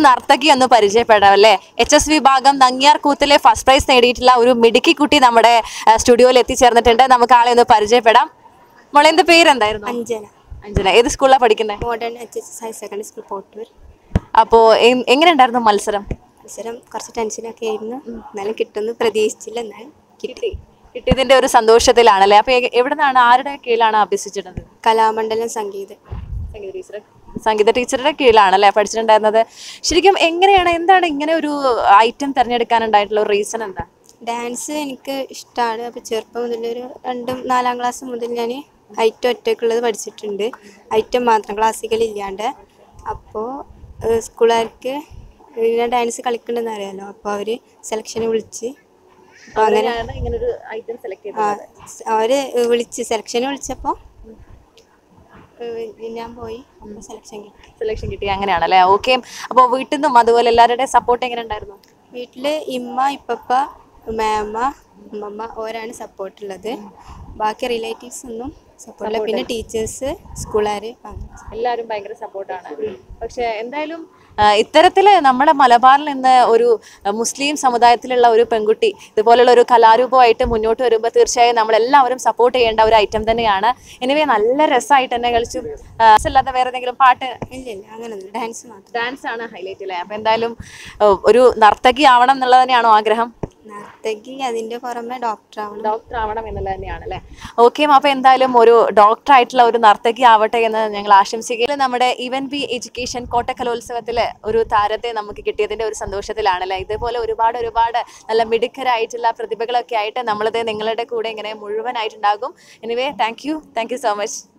നർത്തകി ഒന്ന് പരിചയപ്പെടാം അല്ലേ എച്ച് എസ് വിഭാഗം നങ്ങിയാർ കൂത്തിലെ ഫസ്റ്റ് പ്രൈസ് നേടിയിട്ടുള്ള ഒരു മിടുക്കി കുട്ടി നമ്മുടെ ആ, സ്റ്റുഡിയോയിൽ എത്തിച്ചേർന്നിട്ടുണ്ട് നമുക്ക് ആളെ ഒന്ന് പരിചയപ്പെടാം മോളെ എന്ത് പേരെന്തായിരുന്നു അഞ്ജന അഞ്ജന ഏത് സ്കൂളിലാണ് പഠിക്കുന്നത് modern H H S higher secondary school Pottur അപ്പോൾ എങ്ങനെ ഉണ്ടായിരുന്നു മത്സരം മത്സരം കുറച്ച് ടെൻഷനൊക്കെ ആയിരുന്നു എന്നാലും കിട്ടുമെന്ന് പ്രതീക്ഷിച്ചില്ല എന്നാലും കിട്ടി കിട്ടിയതിന്റെ ഒരു സന്തോഷത്തിലാണല്ലേ അപ്പൊ എ- എവിടെ നിന്നാണ് ആരുടെ കീഴിലാണ് അഭ്യസിച്ചിട്ടുള്ളത് കലാമണ്ഡലം സംഗീതം സംഗീത ടീച്ചർ സംഗീത ടീച്ചറുടെ കീഴിലാണല്ലേ പഠിച്ചിട്ടുണ്ടായിരുന്നത് ശരിക്കും എങ്ങനെയാണ് എന്താണ് ഇങ്ങനെ ഒരു ഐറ്റം തിരഞ്ഞെടുക്കാനുണ്ടായിട്ടുള്ള ഒരു റീസൺ എന്താ ഡാൻസ് എനിക്ക് ഇഷ്ടമാണ് അപ്പോൾ ചെറുപ്പം മുതൽ ഒരു രണ്ടും നാലാം ക്ലാസ് മുതൽ ഞാൻ ഐറ്റം ഒറ്റയ്ക്കുള്ളത് പഠിച്ചിട്ടുണ്ട് ഐറ്റം മാത്രം ക്ലാസിക്കൽ ഇല്ലാണ്ട് അപ്പോൾ സ്കൂളുകാർക്ക് ഞാൻ ഡാൻസ് കളിക്കണമെന്ന് അറിയാലോ അപ്പോൾ അവർ സെലക്ഷന് വിളിച്ച് അപ്പോൾ അങ്ങനെ അങ്ങനെയാണ് ഇങ്ങനെ ഒരു ഐറ്റം സെലക്ട് ആ, ചെയ്തത് സ് അവര് വിളിച്ച് സെലക്ഷന് വിളിച്ചപ്പോൾ ഞാൻ പോയി അപ്പോൾ സെലക്ഷൻ കിട്ടി സെലക്ഷൻ കിട്ടി അങ്ങനെയാണല്ലേ ഓക്കെ അപ്പോൾ വീട്ടിൽ നിന്നും അതുപോലെ എല്ലാവരുടെയും സപ്പോർട്ട് എങ്ങനെ ഉണ്ടായിരുന്നു വീട്ടില് ഇമ്മ ഇപ്പപ്പ മേമ്മ ഉമ്മമ്മ ഓരാണ് സപ്പോർട്ടുള്ളത് ബാക്കി റിലേറ്റീവ്സ് ഒന്നും സപ്പോർട്ടില്ല പിന്നെ ടീച്ചേഴ്സ് സ്കൂളുകാർ എല്ലാവരും ഭയങ്കര സപ്പോർട്ടാണ് പക്ഷെ എന്തായാലും ആ, ഇത്തരത്തില് നമ്മുടെ മലബാറിൽ നിന്ന് ഒരു ആ, മുസ്ലിം സമുദായത്തിലുള്ള ഒരു പെൺകുട്ടി ഇതുപോലുള്ള ഒരു കലാരൂപമായിട്ട് മുന്നോട്ട് വരുമ്പോൾ തീർച്ചയായും നമ്മളെല്ലാവരും സപ്പോർട്ട് ചെയ്യേണ്ട ഒരു ഐറ്റം തന്നെയാണ് എനിവേ നല്ല രസമായിട്ട് തന്നെ കളിച്ചു ആ, അല്ലാതെ വേറെ ഏതെങ്കിലും പാട്ട് ഇല്ല ഇല്ല അങ്ങനൊന്നും ഡാൻസ് മാത്രം ഡാൻസ് ആണ് ഹൈലൈറ്റ് അല്ലേ അപ്പം എന്തായാലും ഓ, ഒരു നർത്തകി ആവണം എന്നുള്ളത് തന്നെയാണോ ആഗ്രഹം നർത്തകി അതിൻ്റെ പുറമെ ഡോക്ടർ ആവണം ഡോക്ടർ ആവണം എന്നുള്ളത് തന്നെയാണ് അല്ലേ ഓക്കെ അപ്പൊ എന്തായാലും ഒരു ഡോക്ടർ ആയിട്ടുള്ള ഒരു നർത്തകി ആവട്ടെ എന്ന് ഞങ്ങൾ ആശംസിക്കുകയും നമ്മുടെ ഇവൻ ബി എഡ്യൂക്കേഷൻ കോട്ടക്കലോത്സവത്തില് ഒരു താരത്തെ നമുക്ക് കിട്ടിയതിന്റെ ഒരു സന്തോഷത്തിലാണല്ലേ ഇതേപോലെ ഒരുപാട് ഒരുപാട് നല്ല മിടുക്കരായിട്ടുള്ള പ്രതിഭകളൊക്കെ ആയിട്ട് നമ്മളിത് നിങ്ങളുടെ കൂടെ ഇങ്ങനെ മുഴുവനായിട്ടുണ്ടാകും anyway thank you thank you so much